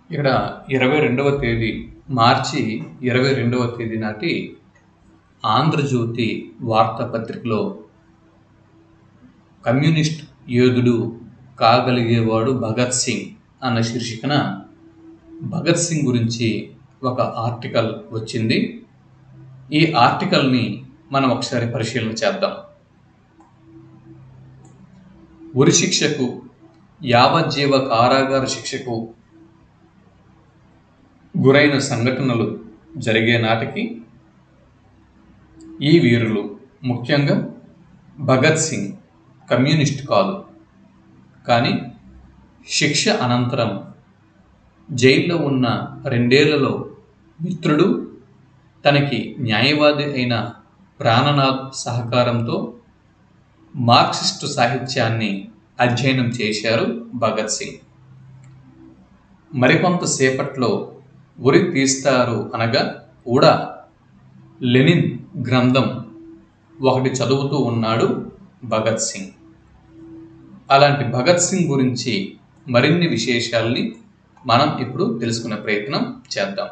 ఇక్కడ ఇరవై రెండవ తేదీ మార్చి ఇరవై రెండవ తేదీ నాటి ఆంధ్రజ్యోతి వార్తాపత్రికలో కమ్యూనిస్ట్ యోధుడు కాగలిగేవాడు భగత్ సింగ్ అన్న శీర్షికన భగత్ సింగ్ గురించి ఒక ఆర్టికల్ వచ్చింది ఈ ఆర్టికల్ని మనం ఒకసారి పరిశీలన చేద్దాం ఉరి శిక్షకు యావజ్జీవ కారాగార శిక్షకు గురైన సంఘటనలు జరిగే నాటికి ఈ వీరులు ముఖ్యంగా భగత్ సింగ్ కమ్యూనిస్ట్ కాదు కానీ శిక్ష అనంతరం జైల్లో ఉన్న రెండేళ్లలో మిత్రుడు తనకి న్యాయవాది అయిన ప్రాణనాథ్ సహకారంతో మార్క్సిస్టు సాహిత్యాన్ని అధ్యయనం చేశారు భగత్ సింగ్ మరికొంతసేపట్లో ఉరి తీస్తారు అనగా కూడా లెనిన్ గ్రంథం ఒకటి చదువుతూ ఉన్నాడు భగత్ సింగ్ అలాంటి భగత్ సింగ్ గురించి మరిన్ని విశేషాల్ని మనం ఇప్పుడు తెలుసుకునే ప్రయత్నం చేద్దాం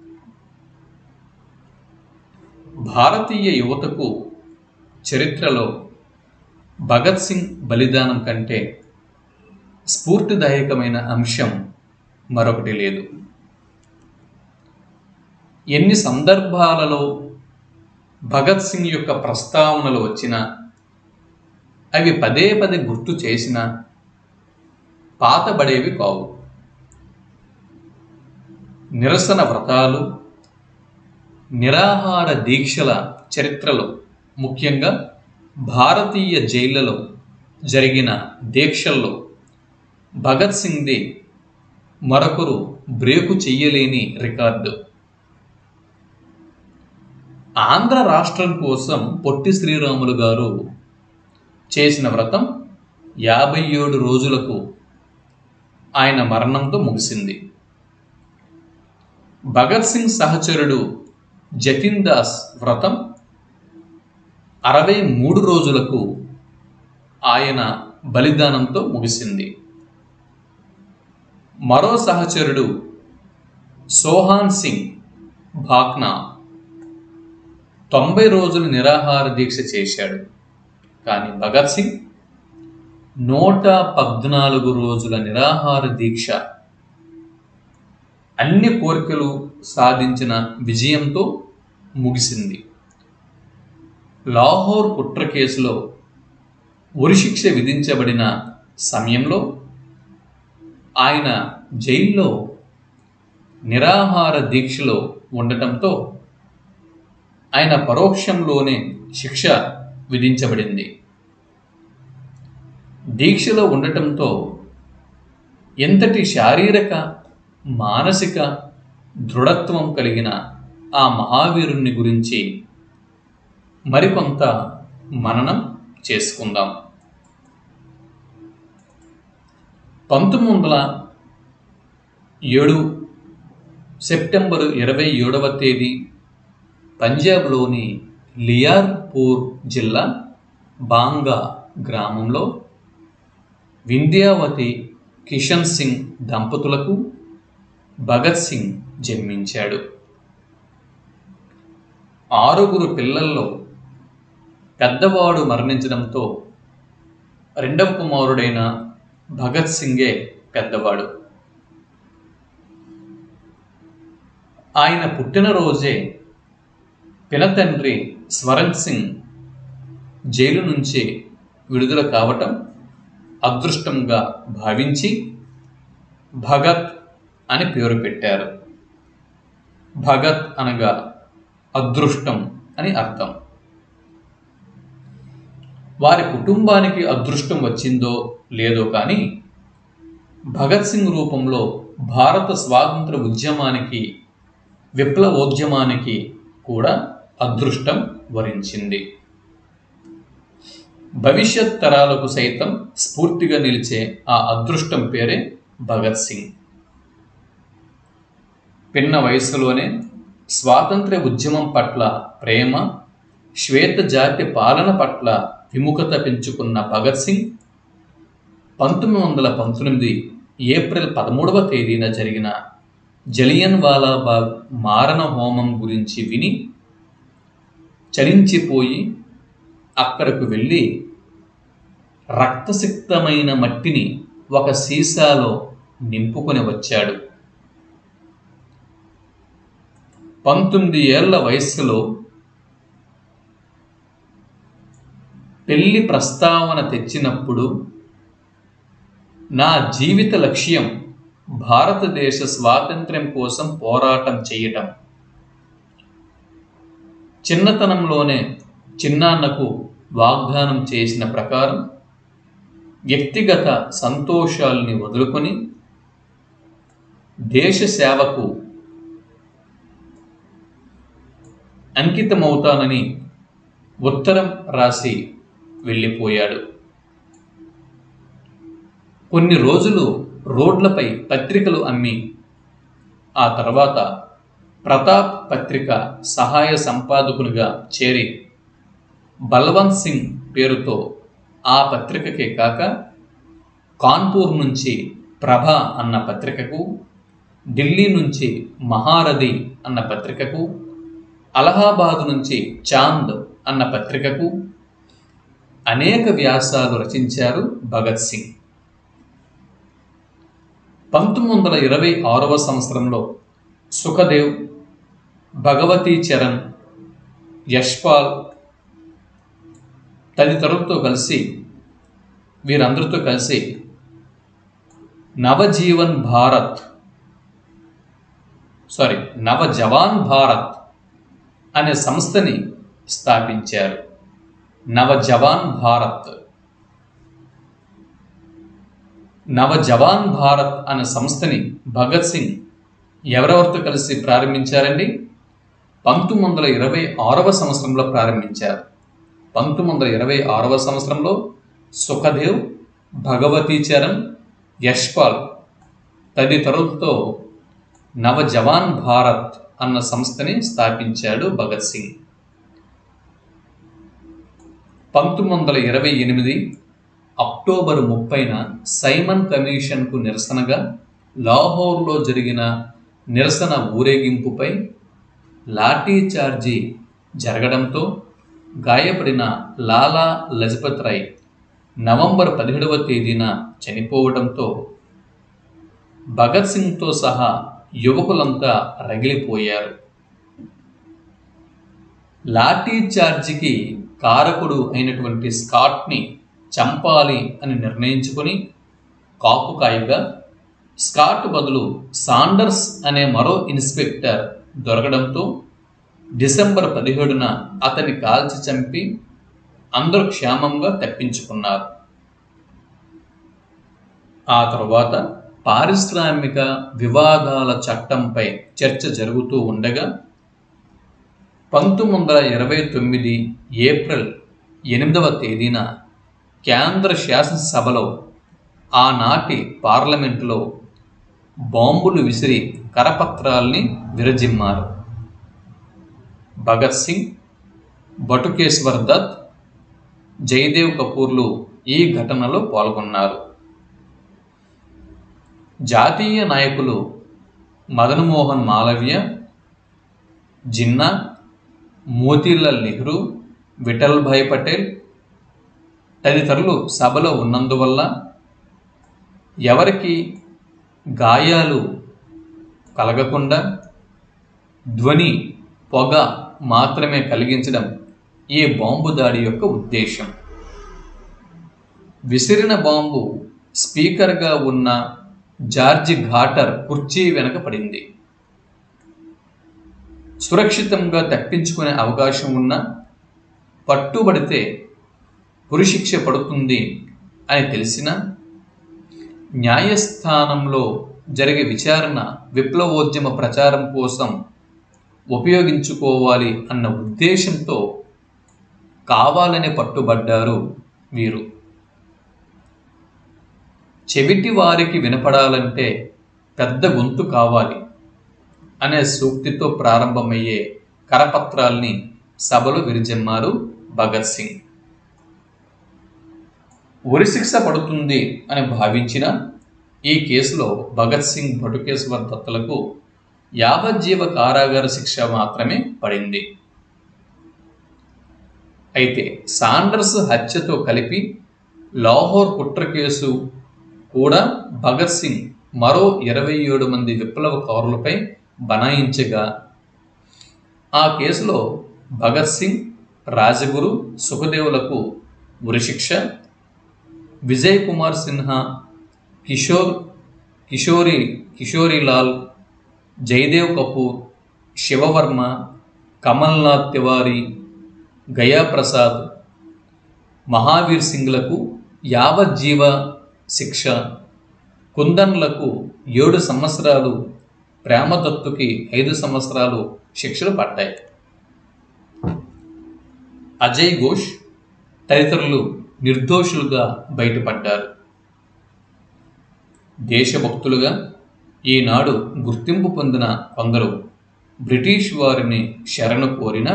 భారతీయ యువతకు చరిత్రలో భగత్ సింగ్ బలిదానం కంటే స్ఫూర్తిదాయకమైన అంశం మరొకటి లేదు ఎన్ని సందర్భాలలో భగత్ సింగ్ యొక్క ప్రస్తావనలు వచ్చినా అవి పదే పదే గుర్తు చేసినా పాతబడేవి కావు నిరసన వ్రతాలు నిరాహార దీక్షల చరిత్రలో ముఖ్యంగా భారతీయ జైళ్లలో జరిగిన దీక్షల్లో భగత్ సింగ్ది మరొకరు బ్రేకు చెయ్యలేని రికార్డు ఆంధ్ర రాష్ట్రం కోసం పొట్టి శ్రీరాములు గారు చేసిన వ్రతం యాభై ఏడు రోజులకు ఆయన మరణంతో ముగిసింది భగత్ సింగ్ సహచరుడు జతిన్ దాస్ వ్రతం అరవై మూడు రోజులకు ఆయన బలిదానంతో ముగిసింది మరో సహచరుడు సోహాన్ సింగ్ భాక్నా తొంభై రోజులు నిరాహార దీక్ష చేశాడు కానీ భగత్ సింగ్ నూట పద్నాలుగు రోజుల నిరాహార దీక్ష అన్ని కోరికలు సాధించిన విజయంతో ముగిసింది లాహోర్ కుట్ర కేసులో ఉరిశిక్ష విధించబడిన సమయంలో ఆయన జైల్లో నిరాహార దీక్షలో ఉండటంతో ఆయన పరోక్షంలోనే శిక్ష విధించబడింది దీక్షలో ఉండటంతో ఎంతటి శారీరక మానసిక దృఢత్వం కలిగిన ఆ మహావీరుణ్ణి గురించి మరికొంత మననం చేసుకుందాం పంతొమ్మిది వందల ఏడు సెప్టెంబరు ఇరవై ఏడవ తేదీ పంజాబ్లోని లియార్పూర్ జిల్లా బాంగా గ్రామంలో వింధ్యావతి కిషన్ సింగ్ దంపతులకు భగత్ సింగ్ జన్మించాడు ఆరుగురు పిల్లల్లో పెద్దవాడు మరణించడంతో రెండవ కుమారుడైన భగత్ సింగే పెద్దవాడు ఆయన పుట్టినరోజే పినతండ్రి స్వరణ్ సింగ్ జైలు నుంచి విడుదల కావటం అదృష్టంగా భావించి భగత్ అని పేరు పెట్టారు భగత్ అనగా అదృష్టం అని అర్థం వారి కుటుంబానికి అదృష్టం వచ్చిందో లేదో కానీ భగత్ సింగ్ రూపంలో భారత స్వాతంత్ర ఉద్యమానికి విప్లవోద్యమానికి కూడా అదృష్టం వరించింది భవిష్యత్ తరాలకు సైతం స్ఫూర్తిగా నిలిచే ఆ అదృష్టం పేరే భగత్ సింగ్ పిన్న వయసులోనే స్వాతంత్ర్య ఉద్యమం పట్ల ప్రేమ శ్వేత జాతి పాలన పట్ల విముఖత పెంచుకున్న భగత్ సింగ్ పంతొమ్మిది వందల పంతొమ్మిది ఏప్రిల్ పదమూడవ తేదీన జరిగిన జలియన్ వాలాబాగ్ మారణ హోమం గురించి విని చలించిపోయి అక్కడకు వెళ్ళి రక్తసిక్తమైన మట్టిని ఒక సీసాలో నింపుకొని వచ్చాడు పంతొమ్మిది ఏళ్ల వయస్సులో పెళ్లి ప్రస్తావన తెచ్చినప్పుడు నా జీవిత లక్ష్యం భారతదేశ స్వాతంత్ర్యం కోసం పోరాటం చేయటం చిన్నతనంలోనే చిన్నాన్నకు వాగ్దానం చేసిన ప్రకారం వ్యక్తిగత సంతోషాల్ని వదులుకొని దేశ సేవకు అంకితమవుతానని ఉత్తరం రాసి వెళ్ళిపోయాడు కొన్ని రోజులు రోడ్లపై పత్రికలు అమ్మి ఆ తర్వాత ప్రతాప్ పత్రిక సహాయ సంపాదకునిగా చేరి బల్వంత్ సింగ్ పేరుతో ఆ పత్రికకే కాక కాన్పూర్ నుంచి ప్రభ అన్న పత్రికకు ఢిల్లీ నుంచి మహారథి అన్న పత్రికకు అలహాబాద్ నుంచి చాంద్ అన్న పత్రికకు అనేక వ్యాసాలు రచించారు భగత్ సింగ్ పంతొమ్మిది వందల ఇరవై ఆరవ సంవత్సరంలో సుఖదేవ్ భగవతీ చరణ్ యశ్పాల్ తదితరులతో కలిసి వీరందరితో కలిసి నవజీవన్ భారత్ సారీ నవజవాన్ భారత్ అనే సంస్థని స్థాపించారు నవజవాన్ భారత్ నవజవాన్ భారత్ అనే సంస్థని భగత్ సింగ్ ఎవరెవరితో కలిసి ప్రారంభించారండి పంతొమ్మిది వందల ఇరవై ఆరవ సంవత్సరంలో ప్రారంభించారు పంతొమ్మిది వందల ఇరవై ఆరవ సంవత్సరంలో సుఖదేవ్ భగవతీ చరణ్ యశ్పాల్ తదితరులతో నవజవాన్ భారత్ అన్న సంస్థని స్థాపించాడు భగత్ సింగ్ పంతొమ్మిది వందల ఇరవై ఎనిమిది అక్టోబర్ ముప్పైన సైమన్ కమిషన్కు నిరసనగా లాహోర్లో జరిగిన నిరసన ఊరేగింపుపై లాఠీ చార్జీ జరగడంతో గాయపడిన లాలా లజపత్ రాయ్ నవంబర్ పదిహేడవ తేదీన చనిపోవడంతో భగత్ సింగ్తో సహా యువకులంతా రగిలిపోయారు లాఠీ చార్జికి కారకుడు అయినటువంటి స్కాట్ని చంపాలి అని నిర్ణయించుకొని కాపుకాయగా స్కాట్ బదులు సాండర్స్ అనే మరో ఇన్స్పెక్టర్ దొరకడంతో డిసెంబర్ పదిహేడున అతన్ని కాల్చి చంపి అందరూ క్షేమంగా తప్పించుకున్నారు ఆ తరువాత పారిశ్రామిక వివాదాల చట్టంపై చర్చ జరుగుతూ ఉండగా పంతొమ్మిది వందల ఇరవై తొమ్మిది ఏప్రిల్ ఎనిమిదవ తేదీన కేంద్ర శాసనసభలో ఆనాటి పార్లమెంటులో బాంబులు విసిరి కరపత్రాల్ని విరజిమ్మారు భగత్ సింగ్ బటుకేశ్వర్ దత్ జయదేవ్ కపూర్లు ఈ ఘటనలో పాల్గొన్నారు జాతీయ నాయకులు మదన్మోహన్ మాలవ్య జిన్నా మోతీలాల్ నెహ్రూ విఠల్భాయ్ పటేల్ తదితరులు సభలో ఉన్నందువల్ల ఎవరికి గాయాలు కలగకుండా ధ్వని పొగ మాత్రమే కలిగించడం ఈ బాంబు దాడి యొక్క ఉద్దేశం విసిరిన బాంబు స్పీకర్గా ఉన్న జార్జి ఘాటర్ కుర్చీ వెనక పడింది సురక్షితంగా తప్పించుకునే అవకాశం ఉన్న పట్టుబడితే పురుశిక్ష పడుతుంది అని తెలిసిన న్యాయస్థానంలో జరిగే విచారణ విప్లవోద్యమ ప్రచారం కోసం ఉపయోగించుకోవాలి అన్న ఉద్దేశంతో కావాలని పట్టుబడ్డారు వీరు చెవిటి వారికి వినపడాలంటే పెద్ద గొంతు కావాలి అనే సూక్తితో ప్రారంభమయ్యే కరపత్రాల్ని సభలో విరిజమ్మారు భగత్ సింగ్ ఉరిశిక్ష పడుతుంది అని భావించిన ఈ కేసులో భగత్ సింగ్ భటుకేశ్వర్ దత్తులకు యావజ్జీవ కారాగార శిక్ష మాత్రమే పడింది అయితే సాండర్స్ హత్యతో కలిపి లాహోర్ కుట్ర కేసు కూడా భగత్ సింగ్ మరో ఇరవై ఏడు మంది విప్లవకారులపై బనాయించగా ఆ కేసులో భగత్ సింగ్ రాజగురు సుఖదేవులకు ఉరిశిక్ష విజయ్ కుమార్ సిన్హా కిషోర్ కిషోరి కిషోరీలాల్ జయదేవ్ కపూర్ శివవర్మ కమల్నాథ్ తివారీ గయాప్రసాద్ మహావీర్ సింగ్లకు యావజ్జీవ శిక్ష కుందన్లకు ఏడు సంవత్సరాలు ప్రేమదత్తుకి ఐదు సంవత్సరాలు శిక్షలు పడ్డాయి అజయ్ ఘోష్ తదితరులు నిర్దోషులుగా బయటపడ్డారు దేశభక్తులుగా ఈనాడు గుర్తింపు పొందిన కొందరు బ్రిటిష్ వారిని శరణు కోరిన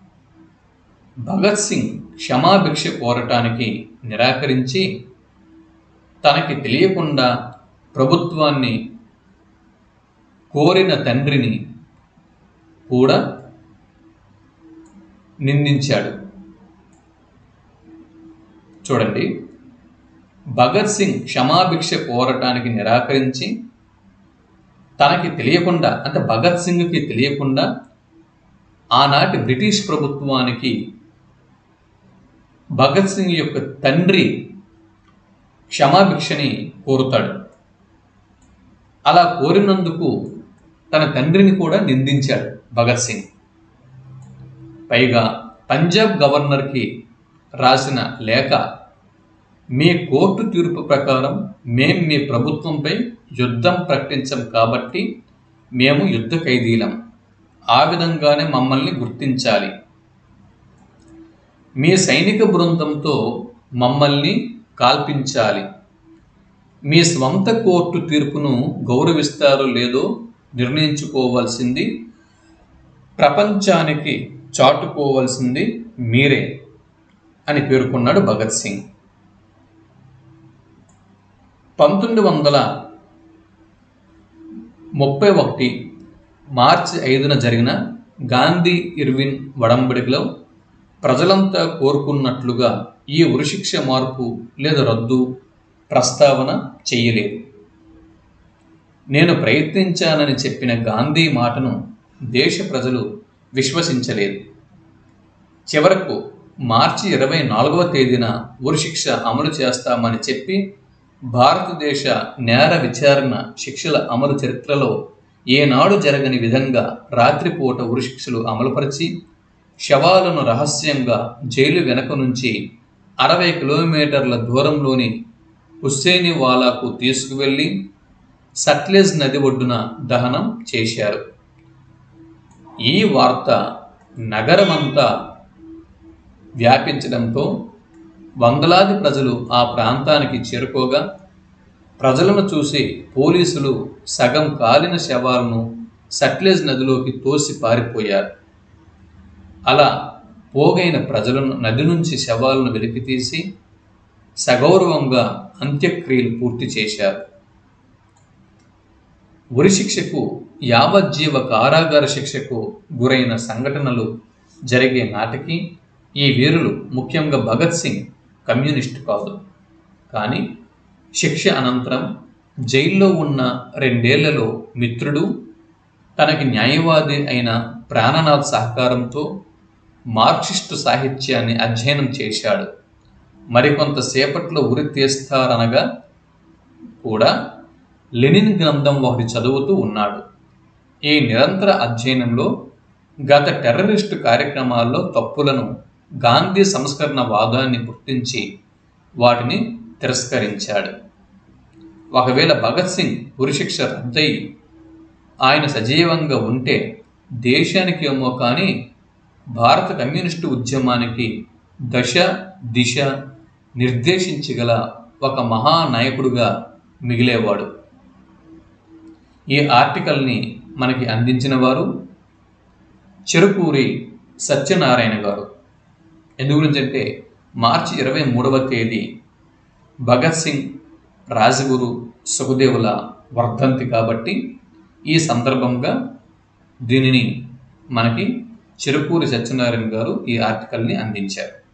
భగత్ సింగ్ క్షమాభిక్ష కోరటానికి నిరాకరించి తనకి తెలియకుండా ప్రభుత్వాన్ని కోరిన తండ్రిని కూడా నిందించాడు చూడండి భగత్ సింగ్ క్షమాభిక్ష కోరటానికి నిరాకరించి తనకి తెలియకుండా అంటే భగత్ సింగ్కి తెలియకుండా ఆనాటి బ్రిటిష్ ప్రభుత్వానికి భగత్ సింగ్ యొక్క తండ్రి క్షమాభిక్షని కోరుతాడు అలా కోరినందుకు తన తండ్రిని కూడా నిందించాడు భగత్ సింగ్ పైగా పంజాబ్ గవర్నర్కి రాసిన లేఖ మీ కోర్టు తీర్పు ప్రకారం మేం మీ ప్రభుత్వంపై యుద్ధం ప్రకటించం కాబట్టి మేము యుద్ధ ఖైదీలం ఆ విధంగానే మమ్మల్ని గుర్తించాలి మీ సైనిక బృందంతో మమ్మల్ని కాల్పించాలి మీ స్వంత కోర్టు తీర్పును గౌరవిస్తారో లేదో నిర్ణయించుకోవాల్సింది ప్రపంచానికి చాటుకోవాల్సింది మీరే అని పేర్కొన్నాడు భగత్ సింగ్ పంతొమ్మిది వందల ముప్పై ఒకటి మార్చి ఐదున జరిగిన గాంధీ ఇర్విన్ వడంబడికలో ప్రజలంతా కోరుకున్నట్లుగా ఈ ఉరిశిక్ష మార్పు లేదా రద్దు ప్రస్తావన చెయ్యలేదు నేను ప్రయత్నించానని చెప్పిన గాంధీ మాటను దేశ ప్రజలు విశ్వసించలేదు చివరకు మార్చి ఇరవై నాలుగవ తేదీన ఉరిశిక్ష అమలు చేస్తామని చెప్పి భారతదేశ నేర విచారణ శిక్షల అమలు చరిత్రలో ఏనాడు జరగని విధంగా రాత్రిపూట ఉరిశిక్షలు అమలుపరిచి శవాలను రహస్యంగా జైలు వెనక నుంచి అరవై కిలోమీటర్ల దూరంలోని హుస్సేనివాలాకు తీసుకువెళ్ళి సట్లెజ్ నది ఒడ్డున దహనం చేశారు ఈ వార్త నగరమంతా వ్యాపించడంతో వందలాది ప్రజలు ఆ ప్రాంతానికి చేరుకోగా ప్రజలను చూసి పోలీసులు సగం కాలిన శవాలను సట్లెజ్ నదిలోకి తోసి పారిపోయారు అలా పోగైన ప్రజలను నది నుంచి శవాలను వెలికితీసి సగౌరవంగా అంత్యక్రియలు పూర్తి చేశారు ఉరిశిక్షకు యావజ్జీవ కారాగార శిక్షకు గురైన సంఘటనలు జరిగే నాటికి ఈ వీరులు ముఖ్యంగా భగత్ సింగ్ కమ్యూనిస్ట్ కాదు కానీ శిక్ష అనంతరం జైల్లో ఉన్న రెండేళ్లలో మిత్రుడు తనకి న్యాయవాది అయిన ప్రాణనాథ్ సహకారంతో మార్క్సిస్టు సాహిత్యాన్ని అధ్యయనం చేశాడు మరికొంతసేపట్లో ఉరి తీస్తారనగా కూడా లెనిన్ గ్రంథం ఒకటి చదువుతూ ఉన్నాడు ఈ నిరంతర అధ్యయనంలో గత టెర్రరిస్టు కార్యక్రమాల్లో తప్పులను గాంధీ సంస్కరణ వాదాన్ని గుర్తించి వాటిని తిరస్కరించాడు ఒకవేళ భగత్ సింగ్ ఉరిశిక్ష రద్దయి ఆయన సజీవంగా ఉంటే దేశానికి ఏమో కానీ భారత కమ్యూనిస్టు ఉద్యమానికి దశ దిశ నిర్దేశించగల ఒక మహానాయకుడుగా మిగిలేవాడు ఈ ఆర్టికల్ని మనకి అందించిన వారు చెరుకూరి సత్యనారాయణ గారు ఎందు గురించి అంటే మార్చి ఇరవై మూడవ తేదీ భగత్ సింగ్ రాజగురు సుఖదేవుల వర్ధంతి కాబట్టి ఈ సందర్భంగా దీనిని మనకి చెరుకూరి సత్యనారాయణ గారు ఈ ఆర్టికల్ని అందించారు